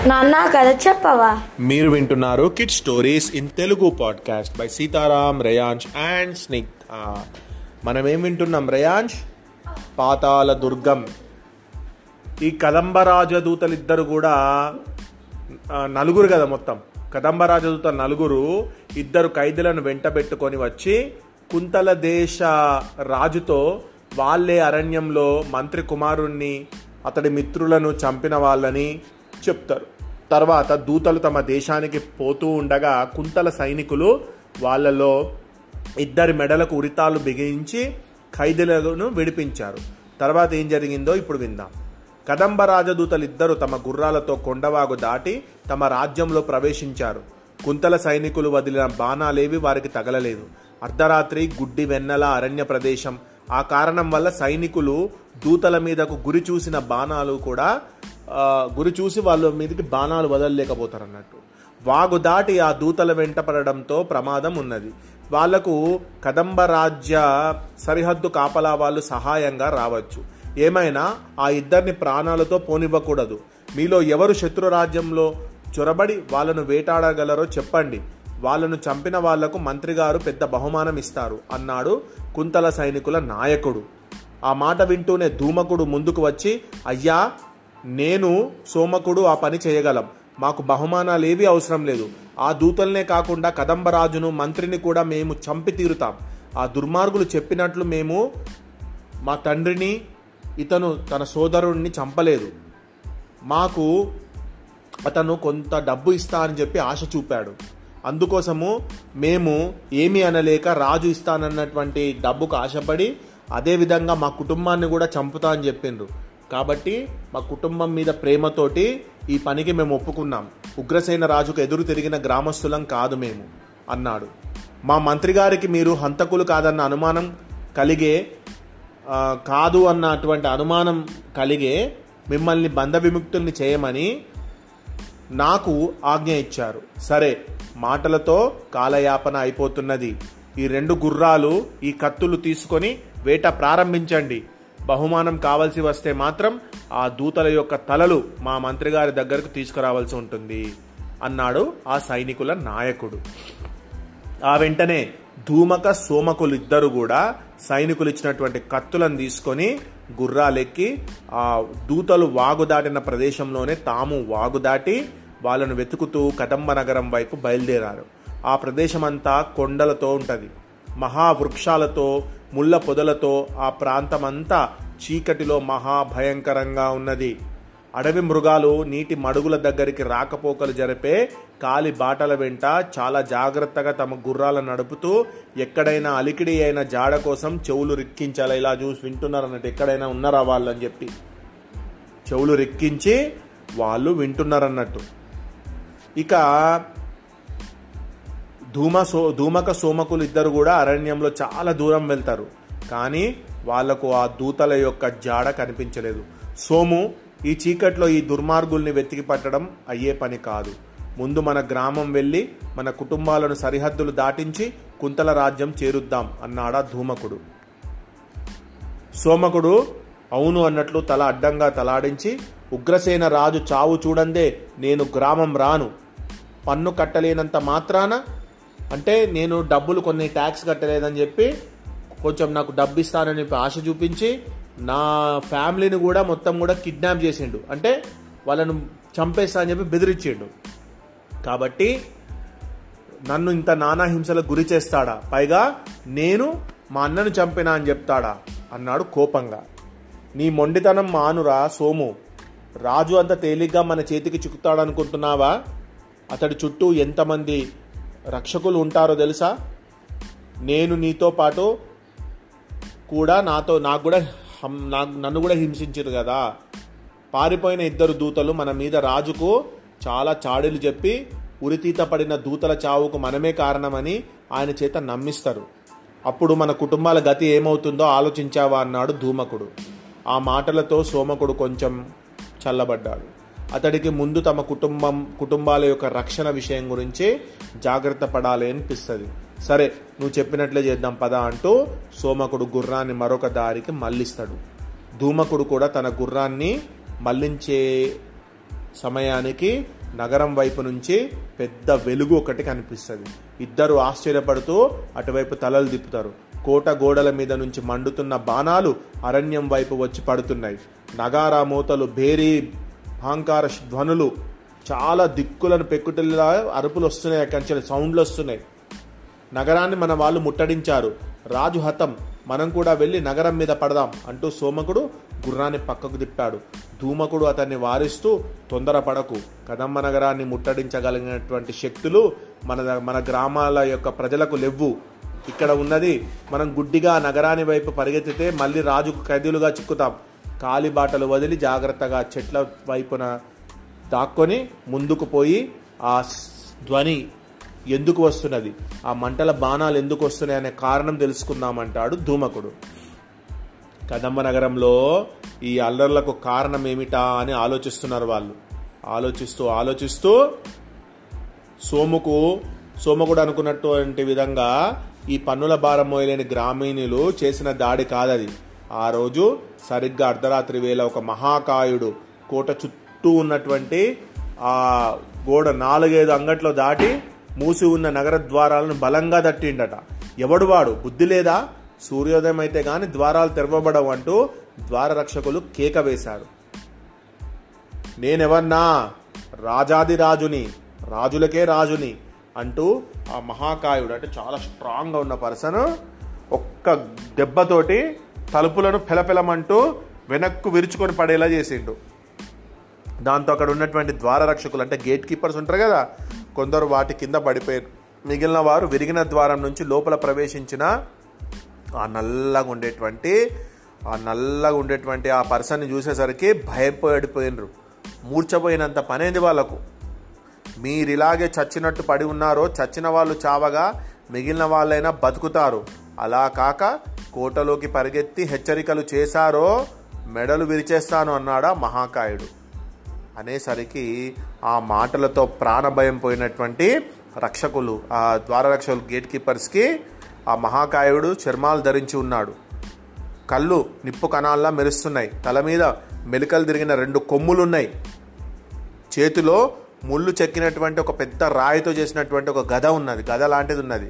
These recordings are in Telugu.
నాన్న కథ చెప్పవా మీరు వింటున్నారు kid stories in Telugu podcast by Sitaram Reyansh and Snigdha మనం ఏం వింటున్నాం రేయాంష్ పాతాల దుర్గం ఈ కదంబ రాజదూతలిద్దరు కూడా ఆ, నలుగురు కదా మొత్తం కదంబ రాజదూత నలుగురు ఇద్దరు ఖైదీలను వెంట పెట్టుకొని వచ్చి కుంతల దేశ రాజుతో వాళ్ళే అరణ్యంలో మంత్రి కుమారుణ్ణి అతడి మిత్రులను చంపిన వాళ్ళని చెప్తారు తర్వాత దూతలు తమ దేశానికి పోతూ ఉండగా కుంతల సైనికులు వాళ్ళలో ఇద్దరి మెడలకు ఉరితాలు బిగించి ఖైదీలను విడిపించారు తర్వాత ఏం జరిగిందో ఇప్పుడు విందాం కదంబ రాజదూతలు ఇద్దరు తమ గుర్రాలతో కొండవాగు దాటి తమ రాజ్యంలో ప్రవేశించారు కుంతల సైనికులు వదిలిన బాణాలేవి వారికి తగలలేదు అర్ధరాత్రి గుడ్డి వెన్నెల అరణ్య ప్రదేశం ఆ కారణం వల్ల సైనికులు దూతల మీదకు గురి చూసిన బాణాలు కూడా ఆ, గురి చూసి వాళ్ళ మీదకి బాణాలు వదలలేకపోతారు అన్నట్టు వాగు దాటి ఆ దూతల వెంట పడడంతో ప్రమాదం ఉన్నది వాళ్లకు కదంబ రాజ్య సరిహద్దు కాపలా వాళ్ళు సహాయంగా రావచ్చు ఏమైనా ఆ ఇద్దరిని ప్రాణాలతో పోనివ్వకూడదు మీలో ఎవరు శత్రు రాజ్యంలో చొరబడి వాళ్ళను వేటాడగలరో చెప్పండి వాళ్ళను చంపిన వాళ్లకు మంత్రి గారు పెద్ద బహుమానం ఇస్తారు అన్నాడు కుంతల సైనికుల నాయకుడు ఆ మాట వింటూనే ధూమకుడు ముందుకు వచ్చి అయ్యా నేను సోమకుడు ఆ పని చేయగలం మాకు బహుమానాలేవి అవసరం లేదు ఆ దూతల్నే కాకుండా కదంబరాజును మంత్రిని కూడా మేము చంపి తీరుతాం ఆ దుర్మార్గులు చెప్పినట్లు మేము మా తండ్రిని ఇతను తన సోదరుణ్ణి చంపలేదు మాకు అతను కొంత డబ్బు ఇస్తా అని చెప్పి ఆశ చూపాడు అందుకోసము మేము ఏమీ అనలేక రాజు ఇస్తానన్నటువంటి డబ్బుకు ఆశపడి అదేవిధంగా మా కుటుంబాన్ని కూడా చంపుతా అని చెప్పిండ్రు కాబట్టి మా కుటుంబం మీద ప్రేమతోటి ఈ పనికి మేము ఒప్పుకున్నాం ఉగ్రసేన రాజుకు ఎదురు తిరిగిన గ్రామస్తులం కాదు మేము అన్నాడు మా మంత్రి గారికి మీరు హంతకులు కాదన్న అనుమానం కలిగే ఆ, కాదు అన్న అటువంటి అనుమానం కలిగే మిమ్మల్ని బంధ విముక్తుల్ని చేయమని నాకు ఆజ్ఞ ఇచ్చారు సరే మాటలతో కాలయాపన అయిపోతున్నది ఈ రెండు గుర్రాలు ఈ కత్తులు తీసుకొని వేట ప్రారంభించండి బహుమానం కావలసి వస్తే మాత్రం ఆ దూతల యొక్క తలలు మా మంత్రి గారి దగ్గరకు తీసుకురావాల్సి ఉంటుంది అన్నాడు ఆ సైనికుల నాయకుడు ఆ వెంటనే ధూమక సోమకులు ఇద్దరు కూడా సైనికులు ఇచ్చినటువంటి కత్తులను తీసుకొని గుర్రాలెక్కి ఆ దూతలు వాగు దాటిన ప్రదేశంలోనే తాము వాగు దాటి వాళ్ళను వెతుకుతూ కదంబ నగరం వైపు బయలుదేరారు ఆ ప్రదేశమంతా కొండలతో ఉంటది మహావృక్షాలతో ముళ్ళ పొదలతో ఆ ప్రాంతమంతా చీకటిలో మహాభయంకరంగా ఉన్నది అడవి మృగాలు నీటి మడుగుల దగ్గరికి రాకపోకలు జరిపే కాలి బాటల వెంట చాలా జాగ్రత్తగా తమ గుర్రాలను నడుపుతూ ఎక్కడైనా అలికిడి అయిన జాడ కోసం చెవులు రిక్కించాలి ఇలా చూసి వింటున్నారు అన్నట్టు ఎక్కడైనా ఉన్నారా వాళ్ళు అని చెప్పి చెవులు రెక్కించి వాళ్ళు వింటున్నారన్నట్టు ఇక ధూమ సో ధూమక సోమకులు ఇద్దరు కూడా అరణ్యంలో చాలా దూరం వెళ్తారు కానీ వాళ్లకు ఆ దూతల యొక్క జాడ కనిపించలేదు సోము ఈ చీకట్లో ఈ దుర్మార్గుల్ని వెతికి పట్టడం అయ్యే పని కాదు ముందు మన గ్రామం వెళ్ళి మన కుటుంబాలను సరిహద్దులు దాటించి కుంతల రాజ్యం చేరుద్దాం అన్నాడా ధూమకుడు సోమకుడు అవును అన్నట్లు తల అడ్డంగా తలాడించి ఉగ్రసేన రాజు చావు చూడందే నేను గ్రామం రాను పన్ను కట్టలేనంత మాత్రాన అంటే నేను డబ్బులు కొన్ని ట్యాక్స్ కట్టలేదని చెప్పి కొంచెం నాకు డబ్బు ఇస్తానని చెప్పి ఆశ చూపించి నా ఫ్యామిలీని కూడా మొత్తం కూడా కిడ్నాప్ చేసిండు అంటే వాళ్ళను చంపేస్తా అని చెప్పి బెదిరించిండు కాబట్టి నన్ను ఇంత నానా హింసలకు గురి చేస్తాడా పైగా నేను మా అన్నను చంపినా అని చెప్తాడా అన్నాడు కోపంగా నీ మొండితనం మానురా సోము రాజు అంత తేలిగ్గా మన చేతికి చిక్కుతాడనుకుంటున్నావా అతడి చుట్టూ ఎంతమంది రక్షకులు ఉంటారో తెలుసా నేను నీతో పాటు కూడా నాతో నాకు కూడా హం- నాకు నన్ను కూడా హింసించారు కదా పారిపోయిన ఇద్దరు దూతలు మన మీద రాజుకు చాలా చాడీలు చెప్పి ఉరితీత పడిన దూతల చావుకు మనమే కారణమని ఆయన చేత నమ్మిస్తారు అప్పుడు మన కుటుంబాల గతి ఏమవుతుందో ఆలోచించావా అన్నాడు ధూమకుడు ఆ మాటలతో సోమకుడు కొంచెం చల్లబడ్డాడు అతడికి ముందు తమ కుటుంబం కుటుంబాల యొక్క రక్షణ విషయం గురించి జాగ్రత్త పడాలి అనిపిస్తుంది సరే నువ్వు చెప్పినట్లే చేద్దాం పదా అంటూ సోమకుడు గుర్రాన్ని మరొక దారికి మళ్ళిస్తాడు ధూమకుడు కూడా తన గుర్రాన్ని మళ్లించే సమయానికి నగరం వైపు నుంచి పెద్ద వెలుగు ఒకటి కనిపిస్తుంది ఇద్దరు ఆశ్చర్యపడుతూ అటువైపు తలలు తిప్పుతారు కోట గోడల మీద నుంచి మండుతున్న బాణాలు అరణ్యం వైపు వచ్చి పడుతున్నాయి నగారా మూతలు భేరీ అహంకార ధ్వనులు చాలా దిక్కులను పెక్కుటిల్లా అరుపులు వస్తున్నాయి అక్కడి నుంచి సౌండ్లు వస్తున్నాయి నగరాన్ని మన వాళ్ళు ముట్టడించారు రాజు హతం మనం కూడా వెళ్ళి నగరం మీద పడదాం అంటూ సోమకుడు గుర్రాన్ని పక్కకు తిప్పాడు ధూమకుడు అతన్ని వారిస్తూ తొందరపడకు కదంబ నగరాన్ని ముట్టడించగలిగినటువంటి శక్తులు మన మన గ్రామాల యొక్క ప్రజలకు లెవ్వు ఇక్కడ ఉన్నది మనం గుడ్డిగా నగరాన్ని వైపు పరిగెత్తితే మళ్ళీ రాజుకు ఖైదీలుగా చిక్కుతాం కాలిబాటలు వదిలి జాగ్రత్తగా చెట్ల వైపున దాక్కొని ముందుకు పోయి ఆ ధ్వని ఎందుకు వస్తున్నది ఆ మంటల బాణాలు ఎందుకు వస్తున్నాయి అనే కారణం తెలుసుకుందామంటాడు ధూమకుడు కదంబ నగరంలో ఈ అల్లర్లకు కారణం ఏమిటా అని ఆలోచిస్తున్నారు వాళ్ళు ఆలోచిస్తూ ఆలోచిస్తూ సోముకు సోమకుడు అనుకున్నటువంటి విధంగా ఈ పన్నుల భారం మోయలేని గ్రామీణులు చేసిన దాడి కాదది ఆ రోజు సరిగ్గా అర్ధరాత్రి వేళ ఒక మహాకాయుడు కోట చుట్టూ ఉన్నటువంటి ఆ గోడ నాలుగైదు అంగట్లో దాటి మూసి ఉన్న నగర ద్వారాలను బలంగా తట్టిండట ఎవడు వాడు బుద్ధి లేదా సూర్యోదయం అయితే గాని ద్వారాలు తెరవబడవు అంటూ ద్వార రక్షకులు కేక వేశారు నేనెవన్నా రాజాది రాజుని రాజులకే రాజుని అంటూ ఆ మహాకాయుడు అంటే చాలా స్ట్రాంగ్గా ఉన్న పర్సన్ ఒక్క దెబ్బతోటి తలుపులను పెలపెలమంటూ వెనక్కు విరుచుకొని పడేలా చేసిండు దాంతో అక్కడ ఉన్నటువంటి ద్వార రక్షకులు అంటే గేట్ కీపర్స్ ఉంటారు కదా కొందరు వాటి కింద పడిపోయారు మిగిలిన వారు విరిగిన ద్వారం నుంచి లోపల ప్రవేశించిన ఆ నల్లగా ఉండేటువంటి ఆ నల్లగా ఉండేటువంటి ఆ పర్సన్ని చూసేసరికి భయపడిపోయినరు మూర్చపోయినంత పనేది వాళ్ళకు మీరు ఇలాగే చచ్చినట్టు పడి ఉన్నారో చచ్చిన వాళ్ళు చావగా మిగిలిన వాళ్ళైనా బతుకుతారు అలా కాక కోటలోకి పరిగెత్తి హెచ్చరికలు చేశారో మెడలు విరిచేస్తాను అన్నాడా మహాకాయుడు అనేసరికి ఆ మాటలతో ప్రాణభయం పోయినటువంటి రక్షకులు ఆ ద్వార రక్షకులు గేట్ కీపర్స్కి ఆ మహాకాయుడు చర్మాలు ధరించి ఉన్నాడు కళ్ళు నిప్పు కణాల్లా మెరుస్తున్నాయి తల మీద మెలికలు తిరిగిన రెండు కొమ్ములున్నాయి చేతిలో ముళ్ళు చెక్కినటువంటి ఒక పెద్ద రాయితో చేసినటువంటి ఒక గద ఉన్నది గద లాంటిది ఉన్నది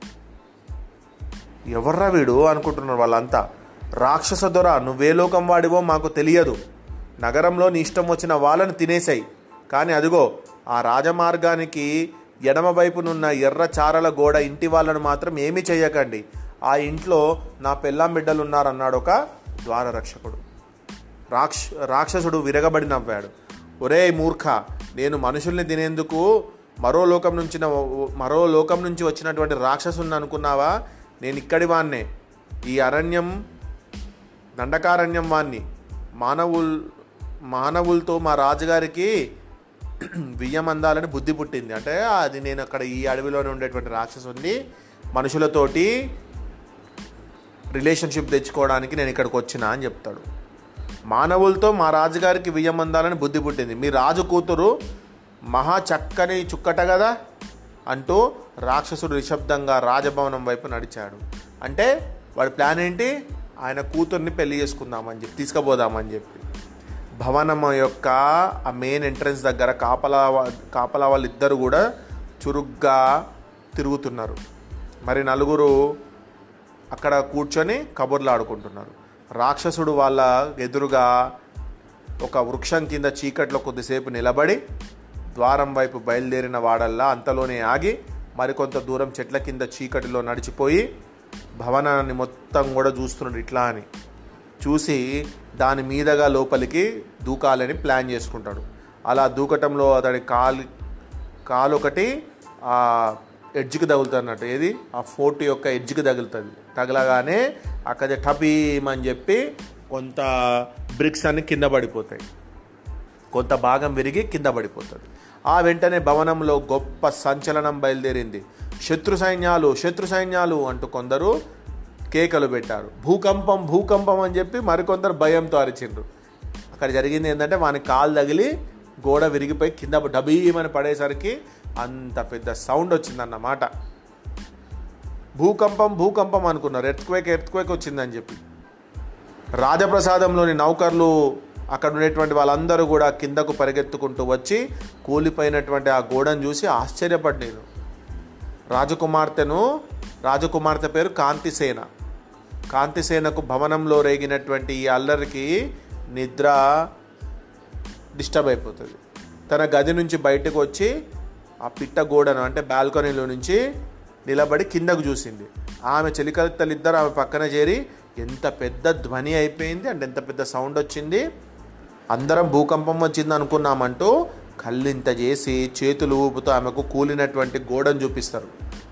ఎవర్రా వీడు అనుకుంటున్నారు వాళ్ళంతా రాక్షస దొర నువ్వే లోకం వాడివో మాకు తెలియదు నగరంలో నీ ఇష్టం వచ్చిన వాళ్ళని తినేసాయి కానీ అదిగో ఆ రాజమార్గానికి ఎడమ వైపునున్న ఎర్ర చారల గోడ ఇంటి వాళ్ళను మాత్రం ఏమీ చెయ్యకండి ఆ ఇంట్లో నా పెళ్ళాం బిడ్డలు ఉన్నారన్నాడు ఒక ద్వార రక్షకుడు రాక్ష రాక్షసుడు విరగబడి నవ్వాడు ఒరే మూర్ఖ నేను మనుషుల్ని తినేందుకు మరో లోకం నుంచి మరో లోకం నుంచి వచ్చినటువంటి రాక్షసుని అనుకున్నావా నేను ఇక్కడి వాన్నే ఈ అరణ్యం దండకారణ్యం వాణ్ణి మానవుల్ మానవులతో మా రాజుగారికి బియ్యం అందాలని బుద్ధి పుట్టింది అంటే అది నేను అక్కడ ఈ అడవిలోనే ఉండేటువంటి రాక్షసుని మనుషులతోటి రిలేషన్షిప్ తెచ్చుకోవడానికి నేను ఇక్కడికి వచ్చిన అని చెప్తాడు మానవులతో మా రాజుగారికి బియ్యం అందాలని బుద్ధి పుట్టింది మీ రాజు కూతురు మహా చక్కని చుక్కట కదా అంటూ రాక్షసుడు నిశ్శబ్దంగా రాజభవనం వైపు నడిచాడు అంటే వాడి ప్లాన్ ఏంటి ఆయన కూతుర్ని పెళ్లి చేసుకుందామని చెప్పి తీసుకుపోదామని చెప్పి భవనం యొక్క ఆ మెయిన్ ఎంట్రన్స్ దగ్గర కాపలా వా- కాపలా వాళ్ళిద్దరు కూడా చురుగ్గా తిరుగుతున్నారు మరి నలుగురు అక్కడ కూర్చొని కబుర్లు ఆడుకుంటున్నారు రాక్షసుడు వాళ్ళ ఎదురుగా ఒక వృక్షం కింద చీకట్లో కొద్దిసేపు నిలబడి ద్వారం వైపు బయలుదేరిన వాడల్లా అంతలోనే ఆగి మరికొంత దూరం చెట్ల కింద చీకటిలో నడిచిపోయి భవనాన్ని మొత్తం కూడా చూస్తున్నాడు ఇట్లా అని చూసి దాని మీదగా లోపలికి దూకాలని ప్లాన్ చేసుకుంటాడు అలా దూకటంలో అతడి కాలు కాలు ఒకటి ఆ ఎడ్జ్కి తగులుతున్నట్టు ఏది ఆ ఫోర్ట్ యొక్క ఎడ్జ్కి తగులుతుంది తగలగానే అక్కడ టపీమ్ అని చెప్పి కొంత బ్రిక్స్ అన్ని కింద పడిపోతాయి కొంత భాగం విరిగి కింద పడిపోతుంది ఆ వెంటనే భవనంలో గొప్ప సంచలనం బయలుదేరింది శత్రు సైన్యాలు శత్రు సైన్యాలు అంటూ కొందరు కేకలు పెట్టారు భూకంపం భూకంపం అని చెప్పి మరికొందరు భయంతో అరిచిండ్రు అక్కడ జరిగింది ఏంటంటే వాని కాలు తగిలి గోడ విరిగిపోయి కింద డబీమని పడేసరికి అంత పెద్ద సౌండ్ వచ్చిందన్నమాట భూకంపం భూకంపం అనుకున్నారు ఎర్త్క్వేక్ ఎర్త్క్వేక్ వచ్చిందని చెప్పి రాజప్రసాదంలోని నౌకర్లు అక్కడ ఉండేటువంటి వాళ్ళందరూ కూడా కిందకు పరిగెత్తుకుంటూ వచ్చి కూలిపోయినటువంటి ఆ గోడను చూసి ఆశ్చర్యపడ్డాను రాజకుమార్తెను రాజకుమార్తె పేరు కాంతిసేన కాంతిసేనకు భవనంలో రేగినటువంటి ఈ అల్లరికి నిద్ర డిస్టర్బ్ అయిపోతుంది తన గది నుంచి బయటకు వచ్చి ఆ పిట్ట గోడను అంటే బాల్కనీలో నుంచి నిలబడి కిందకు చూసింది ఆమె చెలికత్తలిద్దరు ఆమె పక్కన చేరి ఎంత పెద్ద ధ్వని అయిపోయింది అంటే ఎంత పెద్ద సౌండ్ వచ్చింది అందరం భూకంపం వచ్చింది అనుకున్నామంటూ కళ్ళింత చేసి చేతులు ఊపుతూ ఆమెకు కూలినటువంటి గోడను చూపిస్తారు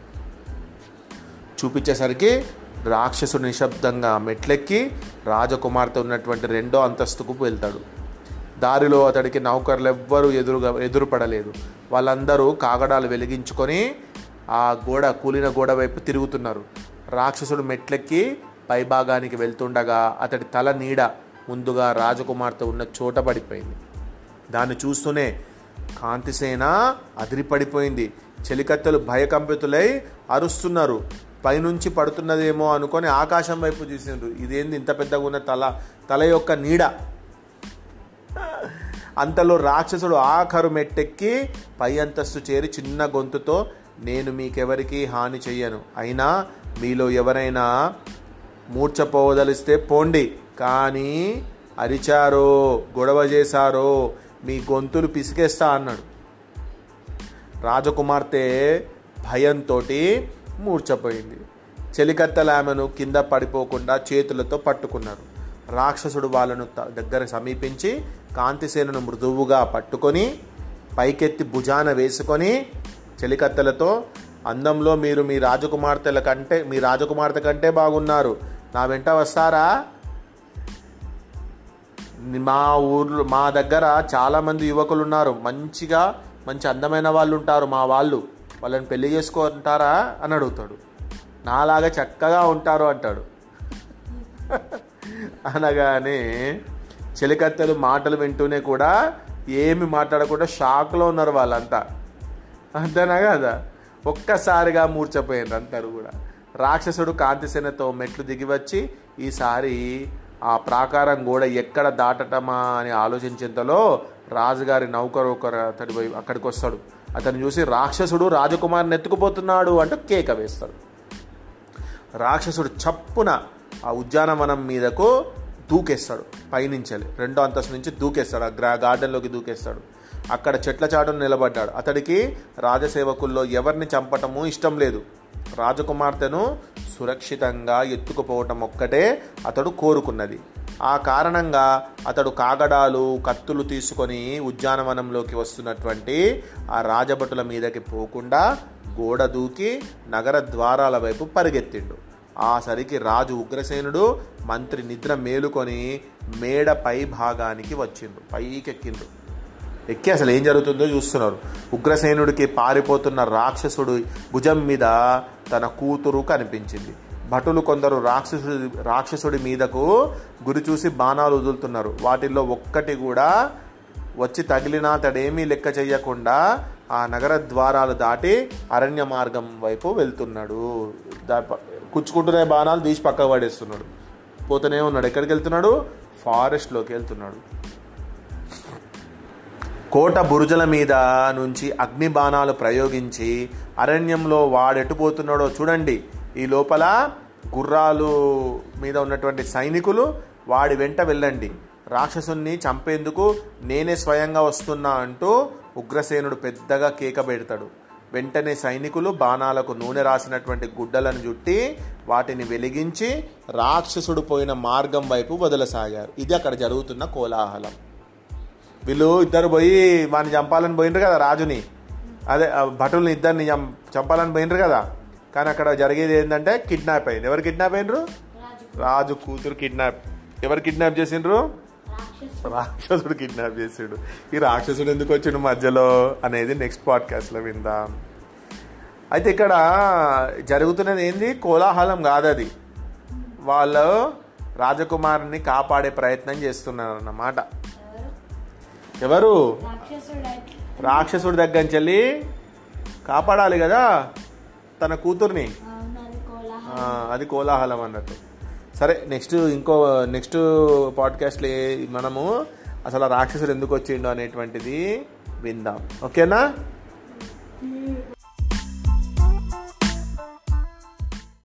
చూపించేసరికి రాక్షసుడు నిశ్శబ్దంగా మెట్లెక్కి రాజకుమార్తె ఉన్నటువంటి రెండో అంతస్తుకు వెళ్తాడు దారిలో అతడికి నౌకర్లు ఎవ్వరూ ఎదురుగా ఎదురుపడలేదు వాళ్ళందరూ కాగడాలు వెలిగించుకొని ఆ గోడ కూలిన గోడ వైపు తిరుగుతున్నారు రాక్షసుడు మెట్లెక్కి పైభాగానికి వెళ్తుండగా అతడి తల నీడ ముందుగా రాజకుమార్తె ఉన్న చోట పడిపోయింది దాన్ని చూస్తూనే కాంతిసేన అదిరిపడిపోయింది చెలికత్తెలు భయకంపితులై అరుస్తున్నారు పైనుంచి పడుతున్నదేమో అనుకొని ఆకాశం వైపు చూసిండ్రు ఇదేంది ఇంత పెద్దగా ఉన్న తల తల యొక్క నీడ అంతలో రాక్షసుడు ఆఖరు మెట్టెక్కి పై అంతస్తు చేరి చిన్న గొంతుతో నేను మీకెవరికి హాని చెయ్యను అయినా మీలో ఎవరైనా మూర్చపోవదలిస్తే పోండి కానీ అరిచారో గొడవ చేశారో మీ గొంతులు పిసికేస్తా అన్నాడు రాజకుమార్తె భయంతో మూర్చపోయింది చెలికత్తెల ఆమెను కింద పడిపోకుండా చేతులతో పట్టుకున్నారు రాక్షసుడు వాళ్ళను త- దగ్గర సమీపించి కాంతిసేనను మృదువుగా పట్టుకొని పైకెత్తి భుజాన వేసుకొని చెలికత్తెలతో అందంలో మీరు మీ రాజకుమార్తెల కంటే మీ రాజకుమార్తె కంటే బాగున్నారు నా వెంట వస్తారా మా ఊర్లో మా దగ్గర చాలామంది యువకులు ఉన్నారు మంచిగా మంచి అందమైన వాళ్ళు ఉంటారు మా వాళ్ళు వాళ్ళని పెళ్లి చేసుకుంటారా అని అడుగుతాడు నాలాగా చక్కగా ఉంటారు అంటాడు అనగానే చెలికత్తెలు మాటలు వింటూనే కూడా ఏమి మాట్లాడకుండా షాక్లో ఉన్నారు వాళ్ళంతా అంతేనా కదా ఒక్కసారిగా మూర్చపోయారు అందరు కూడా రాక్షసుడు కాంతిసేనతో మెట్లు దిగి వచ్చి ఈసారి ఆ ప్రాకారం గోడ ఎక్కడ దాటటమా అని ఆలోచించేంతలో రాజుగారి నౌకరు ఒకరు అతడి పోయి అక్కడికి వస్తాడు అతను చూసి రాక్షసుడు రాజకుమారిని ఎత్తుకుపోతున్నాడు అంటూ కేక వేస్తాడు రాక్షసుడు చప్పున ఆ ఉద్యానవనం మీదకు దూకేస్తాడు పైనుంచి రెండో అంతస్తు నుంచి దూకేస్తాడు ఆ గ్రా గార్డెన్లోకి దూకేస్తాడు అక్కడ చెట్ల చాటును నిలబడ్డాడు అతడికి రాజసేవకుల్లో ఎవరిని చంపటము ఇష్టం లేదు రాజకుమార్తెను సురక్షితంగా ఎత్తుకుపోవటం ఒక్కటే అతడు కోరుకున్నది ఆ కారణంగా అతడు కాగడాలు కత్తులు తీసుకొని ఉద్యానవనంలోకి వస్తున్నటువంటి ఆ రాజభటుల మీదకి పోకుండా గోడ దూకి నగర ద్వారాల వైపు పరిగెత్తిండు ఆ సరికి రాజు ఉగ్రసేనుడు మంత్రి నిద్ర మేలుకొని మేడ పై భాగానికి వచ్చిండు పైకెక్కిండు ఎక్కి అసలు ఏం జరుగుతుందో చూస్తున్నారు ఉగ్రసేనుడికి పారిపోతున్న రాక్షసుడు భుజం మీద తన కూతురు కనిపించింది భటులు కొందరు రాక్షసుడి రాక్షసుడి మీదకు గురి చూసి బాణాలు వదులుతున్నారు వాటిల్లో ఒక్కటి కూడా వచ్చి తగిలినా తడేమీ లెక్క చేయకుండా ఆ నగర ద్వారాలు దాటి అరణ్య మార్గం వైపు వెళ్తున్నాడు దా- కుచ్చుకుంటున్న బాణాలు తీసి పక్కకు పడేస్తున్నాడు పోతూనే ఉన్నాడు ఎక్కడికి వెళ్తున్నాడు ఫారెస్ట్లోకి వెళ్తున్నాడు కోట బురుజుల మీద నుంచి అగ్ని బాణాలు ప్రయోగించి అరణ్యంలో వాడెటుపోతున్నాడో చూడండి ఈ లోపల గుర్రాలు మీద ఉన్నటువంటి సైనికులు వాడి వెంట వెళ్ళండి రాక్షసుని చంపేందుకు నేనే స్వయంగా వస్తున్నా అంటూ ఉగ్రసేనుడు పెద్దగా కేక పెడతాడు వెంటనే సైనికులు బాణాలకు నూనె రాసినటువంటి గుడ్డలను చుట్టి వాటిని వెలిగించి రాక్షసుడు పోయిన మార్గం వైపు వదలసాగారు ఇది అక్కడ జరుగుతున్న కోలాహలం వీళ్ళు ఇద్దరు పోయి వాడిని చంపాలని పోయినరు కదా రాజుని అదే ఆ భటుల్ని ఇద్దరిని చం- చంపాలని పోయినరు కదా కానీ అక్కడ జరిగేది ఏంటంటే కిడ్నాప్ అయింది ఎవరు కిడ్నాప్ అయినరు రాజు కూతురు కిడ్నాప్ ఎవరు కిడ్నాప్ చేసిండ్రు రాక్షసుడు కిడ్నాప్ చేసాడు ఈ రాక్షసుడు ఎందుకు వచ్చిండు మధ్యలో అనేది నెక్స్ట్ పాడ్కాస్ట్లో విందాం అయితే ఇక్కడ జరుగుతున్నది ఏంది కోలాహలం కాదు అది వాళ్ళు రాజకుమారుని కాపాడే ప్రయత్నం చేస్తున్నారు అన్నమాట ఎవరు రాక్షసుడు రాక్షసుడి దగ్గర నుంచి వెళ్ళి కాపాడాలి కదా తన కూతుర్ని అవునది కోలాహలం ఆ, అది కోలాహలం అన్నట్టు సరే నెక్స్ట్ ఇంకో నెక్స్ట్ పాడ్కాస్ట్లో మనము అసలు ఆ రాక్షసుడు ఎందుకు వచ్చిండు అనేటువంటిది విందాం ఓకేనా